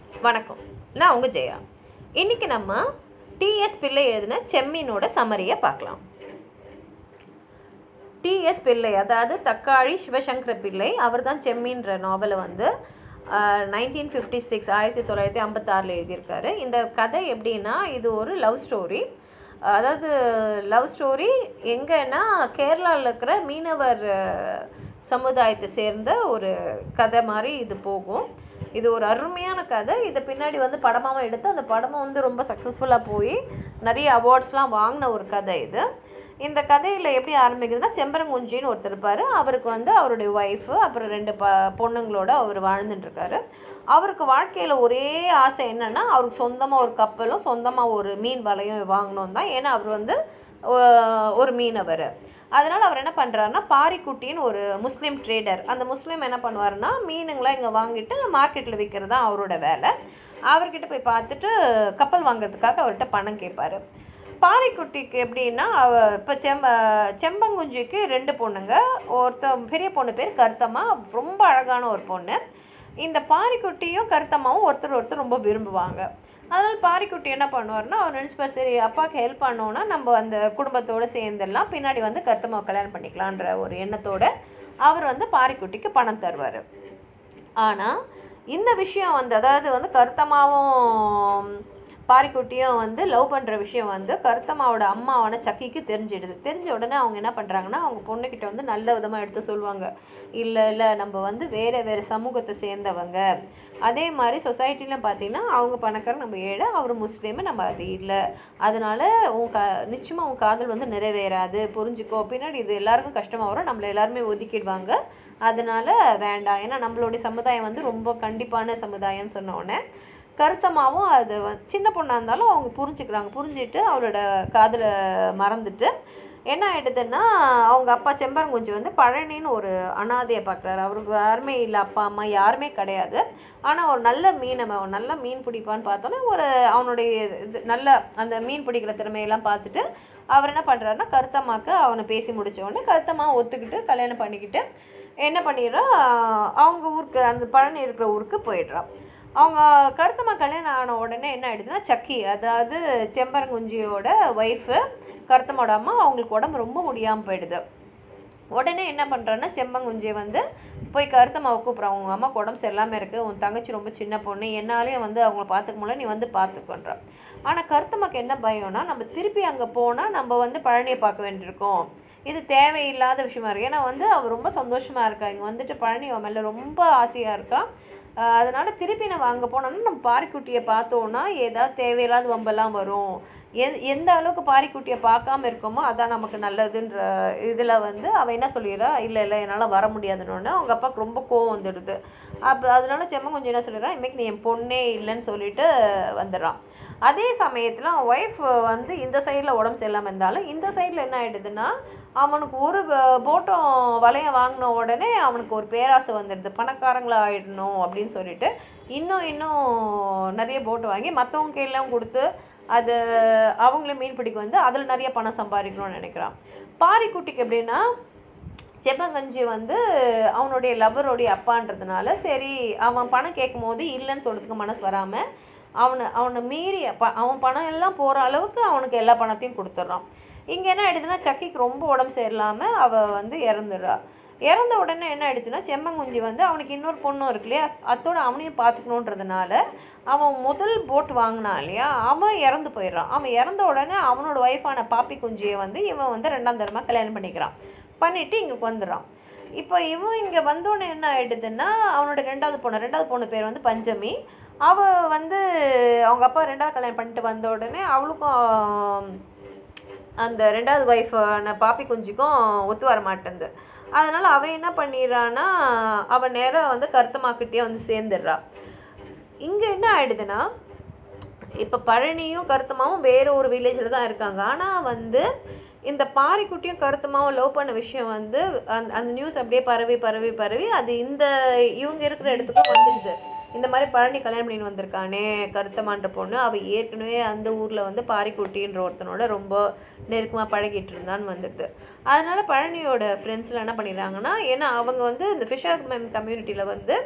வணக்கம் நான் உங்கள் ஜெயா இன்றைக்கி நம்ம டிஎஸ் பிள்ளை எழுதின செம்மீனோட சமரியை பார்க்கலாம் டிஎஸ் பிள்ளை அதாவது தக்காளி சிவசங்கர பிள்ளை அவர் தான் செம்மீன்ற நாவலை வந்து நைன்டீன் ஃபிஃப்டி சிக்ஸ் ஆயிரத்தி தொள்ளாயிரத்தி ஐம்பத்தாறில் எழுதியிருக்காரு இந்த கதை எப்படின்னா இது ஒரு லவ் ஸ்டோரி அதாவது லவ் ஸ்டோரி எங்கன்னா கேரளாவில் இருக்கிற மீனவர் அஹ், சமுதாயத்தை சேர்ந்த ஒரு கதை மாதிரி இது போகும் இது ஒரு அருமையான கதை இதை பின்னாடி வந்து படமாகவும் எடுத்து அந்த படமும் வந்து ரொம்ப சக்ஸஸ்ஃபுல்லாக போய் நிறைய அவார்ட்ஸ்லாம் வாங்கின ஒரு கதை இது இந்த கதையில் எப்படி ஆரம்பிக்குதுன்னா செம்பரங்குஞ்சின்னு ஒருத்தர் இருப்பார் அவருக்கு வந்து அவருடைய ஒய்ஃபு அப்புறம் ரெண்டு ப பொண்ணுங்களோட அவர் வாழ்ந்துட்டுருக்காரு அவருக்கு வாழ்க்கையில் ஒரே ஆசை என்னென்னா அவருக்கு சொந்தமாக ஒரு கப்பலும் சொந்தமாக ஒரு மீன் வலையும் வாங்கணும் தான் ஏன்னா அவர் வந்து ஒ- ஒரு மீனவர் அதனால் அவர் என்ன பண்ணுறாருன்னா பாரிக்குட்டின்னு ஒரு முஸ்லீம் ட்ரேடர் அந்த முஸ்லீம் என்ன பண்ணுவாருன்னா மீனுங்களை இங்கே வாங்கிட்டு மார்க்கெட்டில் விற்கிறது தான் அவரோட வேலை அவர்கிட்ட போய் பார்த்துட்டு கப்பல் வாங்குறதுக்காக அவர்கிட்ட பணம் கேட்பாரு பாரிக்குட்டிக்கு எப்படின்னா அவ இப்போ செம்ப செம்பங்குஞ்சிக்கு ரெண்டு பொண்ணுங்க ஒருத்த பெரிய பொண்ணு பேர் கருத்தம்மா ரொம்ப அழகான ஒரு பொண்ணு இந்த பாரிக்குட்டியும் கருத்தம்மாவும் ஒருத்தர் ஒருத்தர் ரொம்ப விரும்புவாங்க அதனால் பாரிக்குட்டி என்ன பண்ணுவார்னா அவர் நினச்சிப்பார் சரி அப்பாவுக்கு ஹெல்ப் பண்ணோன்னா நம்ம அந்த குடும்பத்தோடு சேர்ந்துடலாம் பின்னாடி வந்து கருத்தம்மாவை கல்யாணம் பண்ணிக்கலான்ற ஒரு எண்ணத்தோட அவர் வந்து பாரிக்குட்டிக்கு பணம் தருவார் ஆனால் இந்த விஷயம் வந்து அதாவது வந்து கருத்தம்மாவும் பாரிக்குட்டியும் வந்து லவ் பண்ணுற விஷயம் வந்து கருத்தம்மாவோட அம்மாவான சக்கிக்கு தெரிஞ்சிடுது தெரிஞ்ச உடனே அவங்க என்ன பண்ணுறாங்கன்னா அவங்க பொண்ணுக்கிட்ட வந்து நல்ல விதமாக எடுத்து சொல்லுவாங்க இல்லை இல்லை நம்ம வந்து வேறு வேறு சமூகத்தை சேர்ந்தவங்க அதே மாதிரி சொசைட்டிலும் பார்த்தீங்கன்னா அவங்க பணக்காரங்க நம்ம ஏழை அவர் முஸ்லீமு நம்ம அது இல்லை அதனால உன் கா நிச்சயமாக உன் காதல் வந்து நிறைவேறாது புரிஞ்சுக்கோ பின்னாடி இது எல்லாருக்கும் கஷ்டமாக வரும் நம்மளை எல்லாருமே ஒதுக்கிடுவாங்க அதனால வேண்டாம் ஏன்னா நம்மளுடைய சமுதாயம் வந்து ரொம்ப கண்டிப்பான சமுதாயம்னு சொன்ன உடனே கருத்தமாகவும் அது வ- சின்ன பொண்ணாக இருந்தாலும் அவங்க புரிஞ்சுக்கிறாங்க புரிஞ்சுட்டு அவளோட காதலை மறந்துட்டு என்ன ஆயிடுதுன்னா அவங்க அப்பா செம்பரங்குஞ்சி வந்து பழனின்னு ஒரு அனாதையை பார்க்குறாரு அவருக்கு யாருமே இல்லை அப்பா அம்மா யாருமே கிடையாது ஆனால் ஒரு நல்ல மீனவன் அவன் நல்ல மீன் பிடிப்பான்னு பார்த்தோன்னே ஒரு அவனுடைய இது நல்ல அந்த மீன் பிடிக்கிற திறமையெல்லாம் பார்த்துட்டு அவர் என்ன பண்ணுறாருன்னா கருத்தம்மாக்கு அவனை பேசி முடிச்ச உடனே கருத்தம்மா ஒத்துக்கிட்டு கல்யாணம் பண்ணிக்கிட்டு என்ன பண்ணிடுறா அவங்க ஊருக்கு அந்த பழனி இருக்கிற ஊருக்கு போயிடுறான் அவங்க கருத்தம்மா கல்யாணம் ஆன உடனே என்ன ஆயிடுதுன்னா சக்கி அதாவது செம்பரங்குஞ்சியோட ஒய்ஃபு கருத்தம்மாவோட அம்மா அவங்களுக்கு உடம்பு ரொம்ப முடியாமல் போயிடுது உடனே என்ன பண்ணுறான்னா செம்பங்குஞ்சியை வந்து போய் கருத்தம்மாவை கூப்பிட்றான் உங்கள் அம்மாவுக்கு உடம்பு சரியில்லாமல் இருக்குது உன் தங்கச்சி ரொம்ப சின்ன பொண்ணு என்னாலேயும் வந்து அவங்கள பார்த்துக்க முடியல நீ வந்து பார்த்துக்கோன்றான் ஆனால் கருத்தம்மாக்கு என்ன பயம்னா நம்ம திருப்பி அங்கே போனால் நம்ம வந்து பழனியை பார்க்க வேண்டியிருக்கோம் இது தேவையில்லாத விஷயமா இருக்குது ஏன்னா வந்து அவள் ரொம்ப சந்தோஷமாக இருக்கா இங்கே வந்துட்டு பழனி அவன் மேலே ரொம்ப ஆசையாக இருக்கா ஆஹ் அதனால திருப்பி நம்ம அங்கே போனோம்னா நம்ம பாரிக்குட்டியை பார்த்தோன்னா ஏதாவது தேவையில்லாத வம்பெல்லாம் வரும் எ எந்த அளவுக்கு பாரிக்குட்டியை பார்க்காம இருக்கோமோ அதான் நமக்கு நல்லதுன்ற இதில் வந்து அவள் என்ன சொல்லிடுறா இல்லை இல்லை என்னால் வர முடியாதுன்னு அவங்க அப்பாவுக்கு ரொம்ப கோவம் வந்துடுது அப்போ அதனால செம்ம கொஞ்சம் என்ன சொல்லிடுறான் இன்றைக்கி நீ என் பொண்ணே இல்லைன்னு சொல்லிட்டு வந்துடுறான் அதே சமயத்தில் அவன் ஒய்ஃப் வந்து இந்த சைடில் உடம்பு சரியில்லாமல் இருந்தாலும் இந்த சைடில் என்ன ஆகிடுதுன்னா அவனுக்கு ஒரு போட்டம் வலையம் வாங்கின உடனே அவனுக்கு ஒரு பேராசை வந்துடுது பணக்காரங்களா ஆயிடணும் அப்படின்னு சொல்லிட்டு இன்னும் இன்னும் நிறைய போட்டு வாங்கி மற்றவங்க கையிலாம் கொடுத்து அது அவங்களே மீன் பிடிக்க வந்து அதில் நிறைய பணம் சம்பாதிக்கணும்னு நினைக்கிறான் பாரிக்குட்டிக்கு எப்படின்னா செப்பங்கஞ்சி வந்து அவனுடைய லவ்வருடைய அப்பான்றதுனால சரி அவன் பணம் கேட்கும் போது இல்லைன்னு சொல்கிறதுக்கு மனசு வராமல் அவனை அவனை மீறி ப அவன் பணம் எல்லாம் போகிற அளவுக்கு அவனுக்கு எல்லா பணத்தையும் கொடுத்துட்றான் இங்கே என்ன ஆயிடுதுன்னா சக்கிக்கு ரொம்ப உடம்பு சரியில்லாமல் அவள் வந்து இறந்துடுறா இறந்த உடனே என்ன ஆயிடுச்சுன்னா செம்மங்குஞ்சி வந்து அவனுக்கு இன்னொரு பொண்ணும் இருக்கு இல்லையா அத்தோட அவனையும் பார்த்துக்கணுன்றதுனால அவன் முதல் போட் வாங்கினான் இல்லையா அவன் இறந்து போயிடுறான் அவன் இறந்த உடனே அவனோட ஒய்ஃபான பாப்பி குஞ்சியை வந்து இவன் வந்து ரெண்டாம் தரமாக கல்யாணம் பண்ணிக்கிறான் பண்ணிவிட்டு இங்கே வந்துடுறான் இப்போ இவன் இங்கே வந்தோடனே என்ன ஆயிடுதுன்னா அவனோட ரெண்டாவது பொண்ணு ரெண்டாவது பொண்ணு பேர் வந்து பஞ்சமி அவள் வந்து அவங்க அப்பா ரெண்டாவது கல்யாணம் பண்ணிட்டு வந்த உடனே அவளுக்கும் அந்த ரெண்டாவது ஒய்ஃபான பாப்பி குஞ்சிக்கும் ஒத்து வர மாட்டேங்குது அதனால் அவன் என்ன பண்ணிடுறான்னா அவன் நேராக வந்து கருத்தமாக்கிட்டே வந்து சேர்ந்துடுறா இங்கே என்ன ஆயிடுதுன்னா இப்போ பழனியும் கருத்தமாவும் வேற ஒரு வில்லேஜில் தான் இருக்காங்க ஆனால் வந்து இந்த பாரிக்குட்டியும் கருத்தமாவும் லவ் பண்ண விஷயம் வந்து அந்த அந்த நியூஸ் அப்படியே பரவி பரவி பரவி அது இந்த இவங்க இருக்கிற இடத்துக்கும் வந்துடுது இந்த மாதிரி பழனி கல்யாணம் பண்ணின்னு வந்திருக்கானே கருத்தமான்ற பொண்ணு அவள் ஏற்கனவே அந்த ஊரில் வந்து பாரிக்குட்டின்ற ஒருத்தனோட ரொம்ப நெருக்கமாக பழகிட்டு இருந்தான்னு வந்துடுது அதனால பழனியோட ஃப்ரெண்ட்ஸ்லாம் என்ன பண்ணிடுறாங்கன்னா ஏன்னா அவங்க வந்து இந்த ஃபிஷர்மேன் கம்யூனிட்டியில் வந்து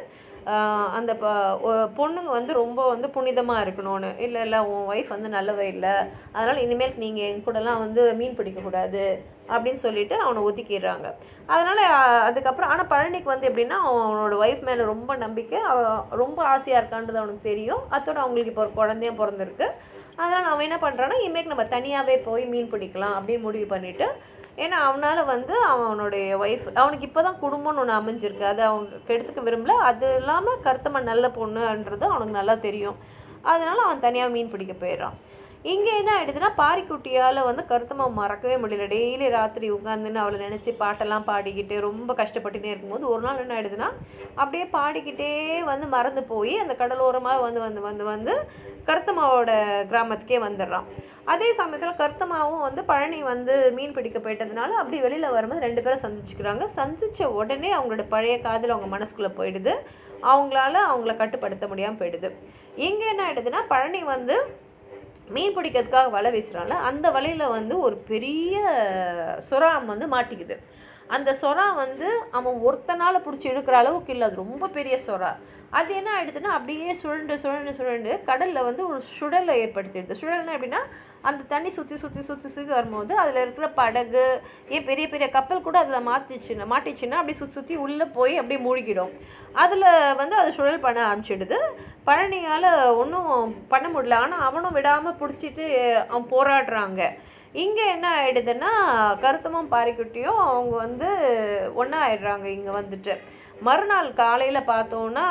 ஆஹ் அந்த ப ஒரு பொண்ணுங்க வந்து ரொம்ப வந்து புனிதமாக இருக்கணும்னு இல்லை இல்லை உன் ஒய்ஃப் வந்து நல்லவ இல்லை அதனால் இனிமேல் நீங்கள் என் கூடலாம் வந்து மீன் பிடிக்கக்கூடாது அப்படின்னு சொல்லிட்டு அவனை ஒதுக்கிடுறாங்க அதனால் அதுக்கப்புறம் ஆனால் பழனிக்கு வந்து எப்படின்னா அவன் அவனோட ஒய்ஃப் மேலே ரொம்ப நம்பிக்கை அவ ரொம்ப ஆசையாக இருக்கான்றது அவனுக்கு தெரியும் அத்தோட அவங்களுக்கு இப்போ ஒரு குழந்தையும் பிறந்திருக்கு அதனால் அவன் என்ன பண்ணுறான்னா இனிமேல் நம்ம தனியாகவே போய் மீன் பிடிக்கலாம் அப்படின்னு முடிவு பண்ணிவிட்டு ஏன்னா அவனால் வந்து அவனுடைய ஒய்ஃப் அவனுக்கு இப்போ தான் குடும்பம்னு ஒன்று அமைஞ்சிருக்கு அது அவங்க கெடுத்துக்க விரும்பல அது இல்லாமல் கருத்தம்மன் நல்ல பொண்ணுன்றது அவனுக்கு நல்லா தெரியும் அதனால அவன் தனியாக மீன் பிடிக்க போயிடுறான் இங்கே என்ன ஆயிடுதுன்னா பாரிக்குட்டியால் வந்து கருத்தம்மா மறக்கவே முடியல டெய்லி ராத்திரி உட்காந்துன்னு அவளை நினச்சி பாட்டெல்லாம் பாடிக்கிட்டு ரொம்ப கஷ்டப்பட்டுனே இருக்கும்போது ஒரு நாள் என்ன ஆயிடுதுன்னா அப்படியே பாடிக்கிட்டே வந்து மறந்து போய் அந்த கடலோரமாக வந்து வந்து வந்து வந்து கருத்தம்மாவோட கிராமத்துக்கே வந்துடுறான் அதே சமயத்தில் கருத்தம்மாவும் வந்து பழனி வந்து மீன் பிடிக்க போயிட்டதுனால அப்படி வெளியில் வரும்போது ரெண்டு பேரும் சந்திச்சுக்கிறாங்க சந்தித்த உடனே அவங்களோட பழைய காதல் அவங்க மனசுக்குள்ளே போயிடுது அவங்களால அவங்கள கட்டுப்படுத்த முடியாமல் போயிடுது இங்கே என்ன ஆயிடுதுன்னா பழனி வந்து மீன் பிடிக்கிறதுக்காக வலை வீசுகிறான்ல அந்த வலையில் வந்து ஒரு பெரிய சுறாம் வந்து மாட்டிக்குது அந்த சொரா வந்து அவன் ஒருத்தனால பிடிச்சி இழுக்கிற அளவுக்கு இல்லை அது ரொம்ப பெரிய சொரா அது என்ன ஆயிடுதுன்னா அப்படியே சுழண்டு சுழண்டு சுழண்டு கடலில் வந்து ஒரு சுழலை ஏற்படுத்திடுது சுழல்னா எப்படின்னா அந்த தண்ணி சுற்றி சுற்றி சுற்றி சுற்றி வரும்போது அதில் இருக்கிற படகு ஏன் பெரிய பெரிய கப்பல் கூட அதில் மாற்றிச்சுன்னா மாட்டிச்சுன்னா அப்படியே சுற்றி சுற்றி உள்ளே போய் அப்படியே மூழ்கிடும் அதில் வந்து அது சுழல் பண்ண ஆரம்பிச்சிடுது பழனியால் ஒன்றும் பண்ண முடியல ஆனால் அவனும் விடாமல் பிடிச்சிட்டு அவன் போராடுறாங்க இங்கே என்ன ஆயிடுதுன்னா கருத்தமும் பாரிக்குட்டியும் அவங்க வந்து ஒன்றா ஆயிடுறாங்க இங்கே வந்துட்டு மறுநாள் காலையில் பார்த்தோன்னா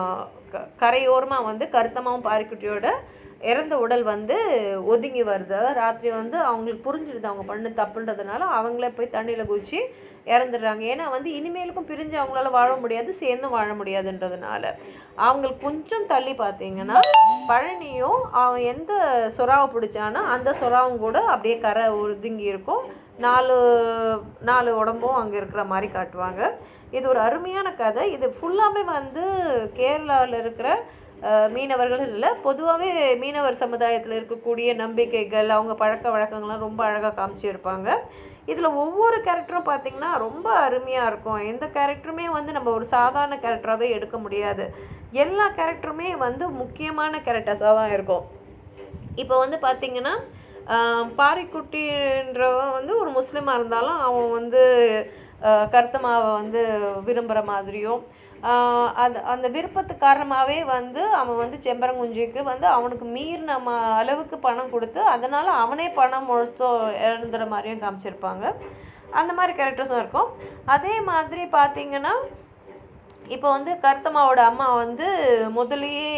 க கரையோரமாக வந்து கருத்தமாவும் பாரிக்குட்டியோட இறந்த உடல் வந்து ஒதுங்கி வருது அதாவது ராத்திரி வந்து அவங்களுக்கு புரிஞ்சிடுது அவங்க பண்ண தப்புன்றதுனால அவங்களே போய் தண்ணியில் குதிச்சு இறந்துடுறாங்க ஏன்னா வந்து இனிமேலுக்கும் பிரிஞ்சு அவங்களால வாழ முடியாது சேர்ந்தும் வாழ முடியாதுன்றதுனால அவங்களுக்கு கொஞ்சம் தள்ளி பார்த்தீங்கன்னா பழனியும் அவன் எந்த சொராவை பிடிச்சானோ அந்த சொராவும் கூட அப்படியே கரை ஒதுங்கி இருக்கும் நாலு நாலு உடம்பும் அங்கே இருக்கிற மாதிரி காட்டுவாங்க இது ஒரு அருமையான கதை இது ஃபுல்லாமே வந்து கேரளாவில் இருக்கிற அஹ், மீனவர்கள் இல்லை பொதுவாகவே மீனவர் சமுதாயத்தில் இருக்கக்கூடிய நம்பிக்கைகள் அவங்க பழக்க வழக்கங்கள்லாம் ரொம்ப அழகாக காமிச்சிருப்பாங்க இதில் ஒவ்வொரு கேரக்டரும் பார்த்திங்கன்னா ரொம்ப அருமையாக இருக்கும் எந்த கேரக்டருமே வந்து நம்ம ஒரு சாதாரண கேரக்டராகவே எடுக்க முடியாது எல்லா கேரக்டருமே வந்து முக்கியமான கேரக்டர்ஸாக தான் இருக்கும் இப்போ வந்து பார்த்திங்கன்னா ஆஹ் பாரிக்குட்டின்றவன் வந்து ஒரு முஸ்லீமாக இருந்தாலும் அவன் வந்து ஆஹ் கருத்தமாவை வந்து விரும்புகிற மாதிரியும் ஆஹ் அது அந்த விருப்பத்து காரணமாகவே வந்து அவன் வந்து செம்பரங்குஞ்சிக்கு வந்து அவனுக்கு மீறின ம அளவுக்கு பணம் கொடுத்து அதனால் அவனே பணம் முழுத்தும் இழந்துற மாதிரியும் காமிச்சிருப்பாங்க அந்த மாதிரி கேரக்டர்ஸும் இருக்கும் அதே மாதிரி பார்த்தீங்கன்னா இப்போ வந்து கருத்தம்மாவோட அம்மா வந்து முதல்லயே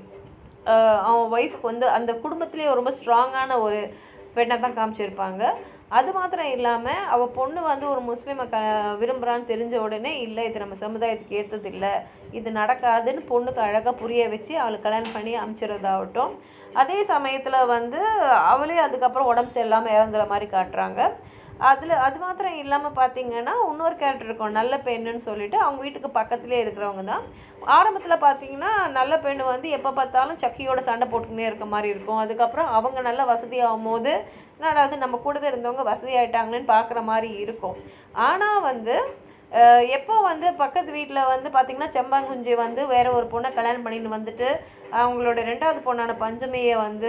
ஆஹ் அவன் ஒய்ஃப்க்கு வந்து அந்த குடும்பத்திலே ரொம்ப ஸ்ட்ராங்கான ஒரு பெண்ணை தான் காமிச்சிருப்பாங்க அது மாத்திரம் இல்லாமல் அவள் பொண்ணு வந்து ஒரு முஸ்லீமை க விரும்புகிறான்னு தெரிஞ்ச உடனே இல்லை இது நம்ம சமுதாயத்துக்கு ஏற்றது இல்லை இது நடக்காதுன்னு பொண்ணுக்கு அழகாக புரிய வச்சு அவளுக்கு கல்யாணம் பண்ணி அனுப்பிச்சிடுறதாகட்டும் அதே சமயத்தில் வந்து அவளே அதுக்கப்புறம் உடம்பு சரியில்லாமல் இறந்துற மாதிரி காட்டுறாங்க அதில் அது மாத்திரம் இல்லாமல் பார்த்தீங்கன்னா இன்னொரு கேரக்டர் இருக்கும் நல்ல பெண்ணுன்னு சொல்லிட்டு அவங்க வீட்டுக்கு பக்கத்துலேயே இருக்கிறவங்க தான் ஆரம்பத்தில் பார்த்தீங்கன்னா நல்ல பெண்ணு வந்து எப்போ பார்த்தாலும் சக்கியோட சண்டை போட்டுக்கினே இருக்க மாதிரி இருக்கும் அதுக்கப்புறம் அவங்க நல்ல வசதியாகும் போது என்னடா அது நம்ம கூடவே இருந்தவங்க வசதி ஆயிட்டாங்களேன்னு பார்க்குற மாதிரி இருக்கும் ஆனால் வந்து அஹ், எப்போ வந்து பக்கத்து வீட்டில் வந்து பார்த்திங்கன்னா செம்பாங்குஞ்சி வந்து வேற ஒரு பொண்ணை கல்யாணம் பண்ணிட்டு வந்துட்டு அவங்களோட ரெண்டாவது பொண்ணான பஞ்சமியை வந்து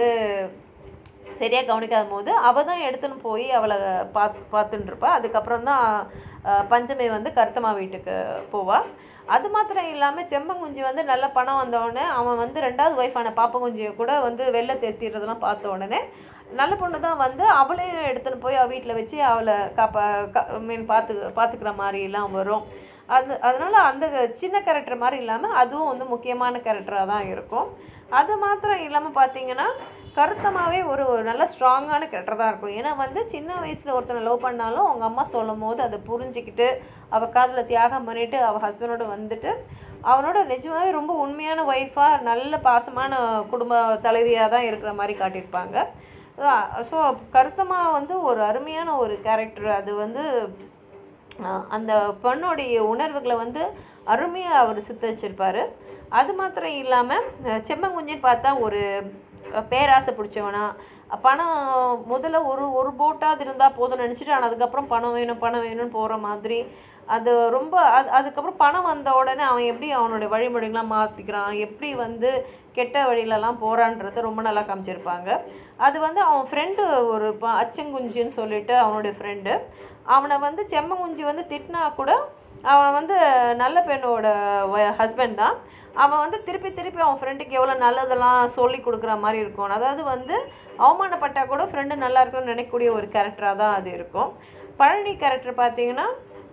சரியாக கவனிக்காத போது அவள் தான் எடுத்துன்னு போய் அவளை பார்த்து பார்த்துட்டு இருப்பா அதுக்கப்புறம் தான் அஹ், பஞ்சமி வந்து கருத்தம்மா வீட்டுக்கு போவாள் அது மாத்திரம் இல்லாமல் செம்பங்குஞ்சி வந்து நல்ல பணம் வந்த உடனே அவன் வந்து ரெண்டாவது ஒய்ஃபான பாப்பங்குஞ்சியை கூட வந்து வெளில தெத்திடுறதெல்லாம் பார்த்த உடனே நல்ல பொண்ணு தான் வந்து அவளையும் எடுத்துன்னு போய் அவள் வீட்டில் வச்சு அவளை காப்பா கா மீன் பார்த்து பார்த்துக்கிற மாதிரிலாம் வரும் அது அதனால் அந்த சின்ன கேரக்டர் மாதிரி இல்லாமல் அதுவும் வந்து முக்கியமான கேரக்டராக தான் இருக்கும் அது மாத்திரம் இல்லாமல் பார்த்தீங்கன்னா கருத்தமாகவே ஒரு ஒரு நல்ல ஸ்ட்ராங்கான கேரக்டர் தான் இருக்கும் ஏன்னா வந்து சின்ன வயசில் ஒருத்தனை லவ் பண்ணாலும் அவங்க அம்மா சொல்லும் போது அதை புரிஞ்சுக்கிட்டு அவள் காதில் தியாகம் பண்ணிவிட்டு அவள் ஹஸ்பண்டோட வந்துட்டு அவனோட நிஜமாவே ரொம்ப உண்மையான ஒய்ஃபாக நல்ல பாசமான குடும்ப தலைவியாக தான் இருக்கிற மாதிரி காட்டியிருப்பாங்க ஸோ கருத்தமாக வந்து ஒரு அருமையான ஒரு கேரக்டர் அது வந்து அஹ் அந்த பெண்ணுடைய உணர்வுகளை வந்து அருமையாக அவர் சித்தரிச்சிருப்பார் அது மாத்திரம் இல்லாமல் செம்மங்குஞ்சின்னு பார்த்தா ஒரு அஹ், பேராசை பிடிச்சவனா பணம் முதல்ல ஒரு ஒரு போட்டாவது இருந்தால் போதும்னு நினச்சிட்டு ஆனால் அதுக்கப்புறம் பணம் வேணும் பணம் வேணும்னு போகிற மாதிரி அது ரொம்ப அது அதுக்கப்புறம் பணம் வந்த உடனே அவன் எப்படி அவனுடைய வழிமுறைகள்லாம் மாற்றிக்கிறான் எப்படி வந்து கெட்ட வழியிலலாம் போகிறான்றத ரொம்ப நல்லா காமிச்சிருப்பாங்க அது வந்து அவன் ஃப்ரெண்டு ஒரு ப அச்சங்குஞ்சின்னு சொல்லிட்டு அவனுடைய ஃப்ரெண்டு அவனை வந்து செம்மங்குஞ்சி வந்து திட்டினா கூட அவன் வந்து நல்ல பெண்ணோட ஹஸ்பண்ட் தான் அவன் வந்து திருப்பி திருப்பி அவன் ஃப்ரெண்டுக்கு எவ்வளோ நல்லதெல்லாம் சொல்லி கொடுக்குற மாதிரி இருக்கும் அதாவது வந்து அவமானப்பட்டா கூட ஃப்ரெண்டு நல்லா இருக்குன்னு நினைக்கக்கூடிய ஒரு கேரக்டராக தான் அது இருக்கும் பழனி கேரக்டர் பார்த்தீங்கன்னா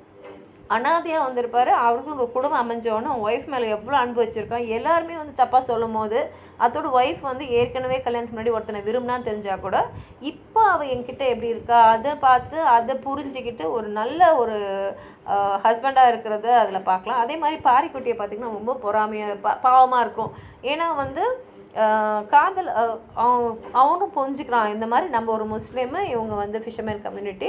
அனாதையாக வந்திருப்பாரு அவருக்கும் ஒரு குடும்பம் அமைஞ்சவொன்னே அவன் ஒய்ஃப் மேலே எவ்வளோ அன்பு வச்சுருக்கான் எல்லாருமே வந்து தப்பாக சொல்லும் போது அதோட ஒய்ஃப் வந்து ஏற்கனவே கல்யாணத்துக்கு முன்னாடி ஒருத்தனை விரும்பினான்னு தெரிஞ்சால் கூட இப்போ அவள் என்கிட்ட எப்படி இருக்கா அதை பார்த்து அதை புரிஞ்சுக்கிட்டு ஒரு நல்ல ஒரு ஹஸ்பண்டாக இருக்கிறத அதில் பார்க்கலாம் அதே மாதிரி பாரிக்குட்டியை பார்த்திங்கன்னா ரொம்ப பொறாமையாக பா பாவமாக இருக்கும் ஏன்னா வந்து ஆஹ் காதல் ஆஹ் அவன் அவனும் புரிஞ்சுக்கிறான் இந்த மாதிரி நம்ம ஒரு முஸ்லீமு இவங்க வந்து ஃபிஷர்மேன் கம்யூனிட்டி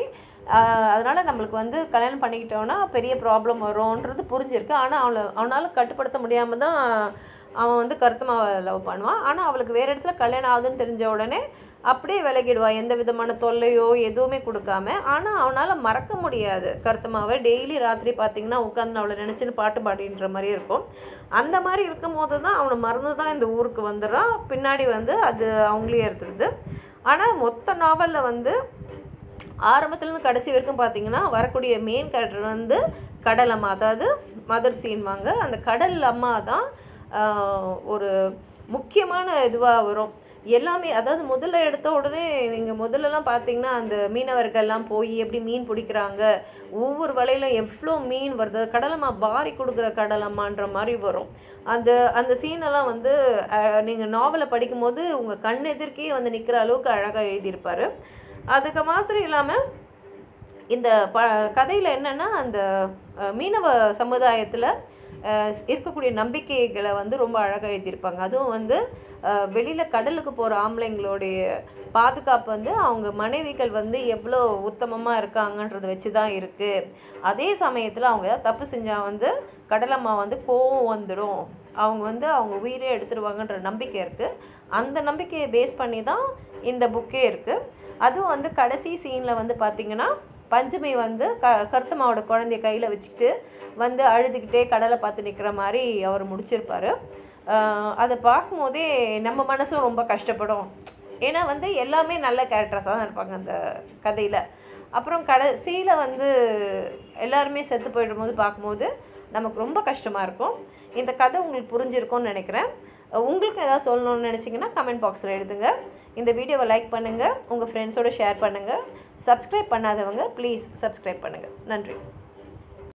அதனால் நம்மளுக்கு வந்து கல்யாணம் பண்ணிக்கிட்டோன்னா பெரிய ப்ராப்ளம் வரும்ன்றது புரிஞ்சிருக்கு ஆனால் அவளை அவனால் கட்டுப்படுத்த முடியாமல் தான் அவன் வந்து கருத்தமாவை லவ் பண்ணுவான் ஆனால் அவளுக்கு வேறு இடத்துல கல்யாணம் ஆகுதுன்னு தெரிஞ்ச உடனே அப்படியே விலகிடுவான் எந்த விதமான தொல்லையோ எதுவுமே கொடுக்காம ஆனால் அவனால் மறக்க முடியாது கருத்தமாவை டெய்லி ராத்திரி பார்த்தீங்கன்னா உட்காந்து அவளை நினச்சின்னு பாட்டு பாடின்ற மாதிரி இருக்கும் அந்த மாதிரி இருக்கும்போது தான் அவனை மறந்து தான் இந்த ஊருக்கு வந்துடுறான் பின்னாடி வந்து அது அவங்களே எடுத்துடுது ஆனால் மொத்த நாவலில் வந்து ஆரம்பத்துலேருந்து கடைசி வரைக்கும் பார்த்தீங்கன்னா வரக்கூடிய மெயின் கேரக்டர் வந்து கடல் அம்மா அதாவது மதர் சீன்வாங்க அந்த கடல் அம்மா தான் ஆஹ், ஒரு முக்கியமான இதுவாக வரும் எல்லாமே அதாவது முதல்ல எடுத்த உடனே நீங்கள் முதல்லலாம் பார்த்தீங்கன்னா அந்த மீனவர்கள்லாம் போய் எப்படி மீன் பிடிக்கிறாங்க ஒவ்வொரு வலையிலும் எவ்வளோ மீன் வருது கடலம்மா பாரி கொடுக்குற கடலம்மான்ற மாதிரி வரும் அந்த அந்த சீனெல்லாம் வந்து நீங்கள் நாவலை படிக்கும்போது உங்கள் கண் எதிர்க்கே வந்து நிற்கிற அளவுக்கு அழகாக எழுதியிருப்பார் அதுக்கு மாத்திரம் இல்லாமல் இந்த ப கதையில் என்னென்னா அந்த அஹ், மீனவ சமுதாயத்தில் இருக்கக்கூடிய நம்பிக்கைகளை வந்து ரொம்ப அழகாக எழுதியிருப்பாங்க அதுவும் வந்து வெளியில் கடலுக்கு போகிற ஆம்பளைங்களுடைய பாதுகாப்பு வந்து அவங்க மனைவிகள் வந்து எவ்வளோ உத்தமமாக இருக்காங்கன்றதை வச்சு தான் இருக்குது அதே சமயத்தில் அவங்க ஏதாவது தப்பு செஞ்சால் வந்து கடலம்மா வந்து கோவம் வந்துடும் அவங்க வந்து அவங்க உயிரே எடுத்துருவாங்கன்ற நம்பிக்கை இருக்குது அந்த நம்பிக்கையை பேஸ் பண்ணி தான் இந்த புக்கே இருக்குது அதுவும் வந்து கடைசி சீனில் வந்து பார்த்திங்கன்னா பஞ்சமி வந்து க கருத்தம்மாவோட குழந்தைய கையில் வச்சுக்கிட்டு வந்து அழுதுகிட்டே கடலை பார்த்து நிற்கிற மாதிரி அவர் முடிச்சிருப்பாரு ஆஹ் அதை பார்க்கும்போதே நம்ம மனசும் ரொம்ப கஷ்டப்படும் ஏன்னா வந்து எல்லாமே நல்ல கேரக்டர்ஸாக தான் இருப்பாங்க அந்த கதையில் அப்புறம் கடைசியில் வந்து எல்லாருமே செத்து போயிடும்போது பார்க்கும்போது நமக்கு ரொம்ப கஷ்டமாக இருக்கும் இந்த கதை உங்களுக்கு புரிஞ்சிருக்கும்னு நினைக்கிறேன் உங்களுக்கு ஏதாவது சொல்லணும்னு நினச்சிங்கன்னா கமெண்ட் பாக்ஸில் எழுதுங்க இந்த வீடியோவை லைக் பண்ணுங்கள் உங்கள் ஃப்ரெண்ட்ஸோட ஷேர் பண்ணுங்கள் சப்ஸ்கிரைப் பண்ணாதவங்க ப்ளீஸ் சப்ஸ்கிரைப் பண்ணுங்கள் நன்றி